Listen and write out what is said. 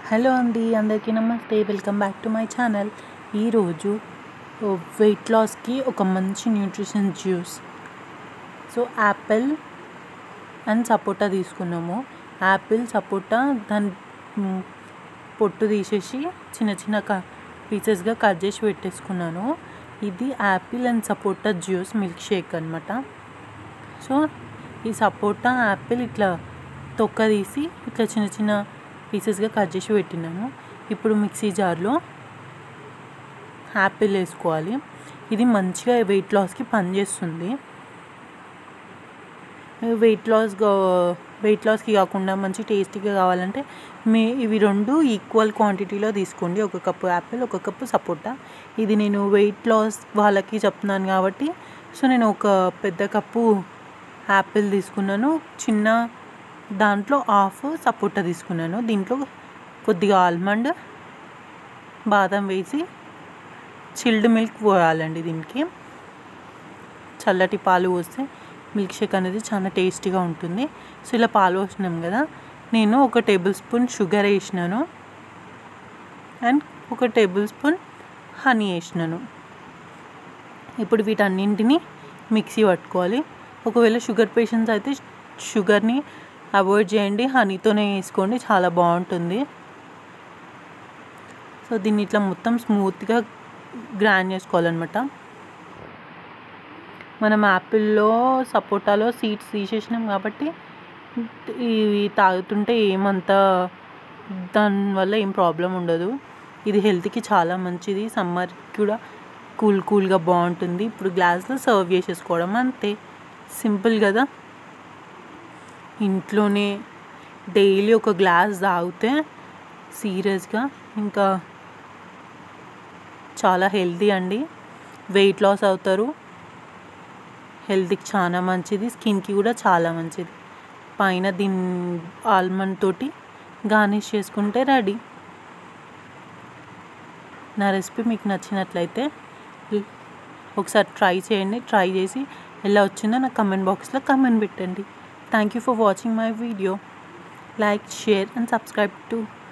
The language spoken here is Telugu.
హలో అండి అందరికీ నమస్తే welcome back to my channel ఈరోజు వెయిట్ లాస్కి ఒక మంచి nutrition juice so apple and sapota తీసుకున్నాము యాపిల్ సపోటా దాని మ్, పొట్టు తీసేసి చిన్న చిన్న క పీసెస్గా కట్ చేసి పెట్టేసుకున్నాను ఇది apple and sapota juice milk shake అనమాట సో ఈ సపోటా యాపిల్ ఇట్లా తొక్క తీసి ఇట్లా చిన్న చిన్న పీసెస్గా కట్ చేసి పెట్టినాను ఇప్పుడు మిక్సీ జార్లో యాపిల్ వేసుకోవాలి ఇది మంచిగా వెయిట్ లాస్కి పనిచేస్తుంది వెయిట్ లాస్ వెయిట్ లాస్కి కాకుండా మంచి టేస్టీగా కావాలంటే మీ ఇవి రెండు ఈక్వల్ క్వాంటిటీలో తీసుకోండి ఒక కప్పు యాపిల్ ఒక కప్పు సపోటా ఇది నేను వెయిట్ లాస్ వాళ్ళకి చెప్తున్నాను కాబట్టి సో నేను ఒక పెద్ద కప్పు యాపిల్ తీసుకున్నాను చిన్న దాంట్లో హాఫ్ సపోటా తీసుకున్నాను దీంట్లో కొద్దిగా ఆల్మండ్ బాదం వేసి చిల్డ్ మిల్క్ పోయాలండి దీనికి చల్లటి పాలు పోస్తే మిల్క్ షేక్ అనేది చాలా టేస్టీగా ఉంటుంది సో ఇలా పాలు పోసినాం కదా నేను ఒక టేబుల్ స్పూన్ షుగర్ వేసినాను అండ్ ఒక టేబుల్ స్పూన్ హనీ వేసినాను ఇప్పుడు వీటన్నింటినీ మిక్సీ పట్టుకోవాలి ఒకవేళ షుగర్ పేషెంట్స్ అయితే షుగర్ని అవాయిడ్ చేయండి హనీతోనే వేసుకోండి చాలా బాగుంటుంది సో దీన్ని ఇట్లా మొత్తం స్మూత్గా గ్రైండ్ చేసుకోవాలన్నమాట మనం యాపిల్లో సపోటాలో సీడ్స్ తీసేసినాం కాబట్టి ఇవి తాగుతుంటే ఏమంతా దానివల్ల ఏం ప్రాబ్లం ఉండదు ఇది హెల్త్కి చాలా మంచిది సమ్మర్కి కూడా కూల్ కూల్గా బాగుంటుంది ఇప్పుడు గ్లాస్లో సర్వ్ చేసేసుకోవడం అంతే సింపుల్ కదా ఇంట్లోనే డైలీ ఒక గ్లాస్ తాగితే సీరియస్గా ఇంకా చాలా హెల్తీ అండి వెయిట్ లాస్ అవుతారు హెల్త్కి చాలా మంచిది స్కిన్కి కూడా చాలా మంచిది పైన దీని ఆల్మండ్ తోటి గార్నిష్ చేసుకుంటే రెడీ నా రెసిపీ మీకు నచ్చినట్లయితే ఒకసారి ట్రై చేయండి ట్రై చేసి ఎలా వచ్చిందో నా కమెంట్ బాక్స్లో కమెంట్ పెట్టండి thank you for watching my video like share and subscribe to